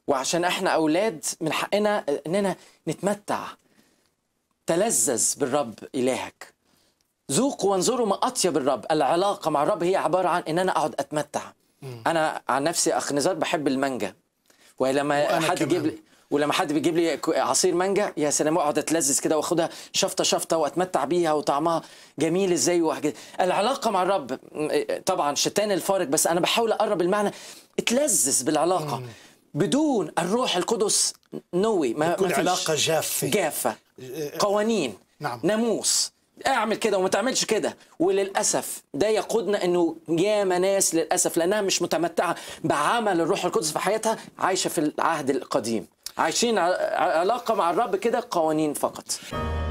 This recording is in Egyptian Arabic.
وعشان احنا اولاد من حقنا اننا نتمتع تلذذ بالرب الهك ذوقوا وانظروا ما اطيب الرب العلاقه مع الرب هي عباره عن ان انا اقعد اتمتع انا عن نفسي اخ نزار بحب المانجا ولما وأنا حد يجيب كمان. لي ولما حد بيجيب لي ك- عصير مانجا يا سلام اقعد اتلذذ كده واخدها شفطه شفطه واتمتع بيها وطعمها جميل ازاي وحاجة. العلاقه مع الرب م- طبعا شتان الفارق بس انا بحاول اقرب المعنى اتلذذ بالعلاقه بدون الروح القدس نوي ما تكون ما فيش. علاقة جافة. جافه قوانين نعم. ناموس اعمل كده وما تعملش كده وللاسف ده يقودنا انه ياما ناس للاسف لانها مش متمتعه بعمل الروح القدس في حياتها عايشه في العهد القديم عايشين ع- علاقه مع الرب كده قوانين فقط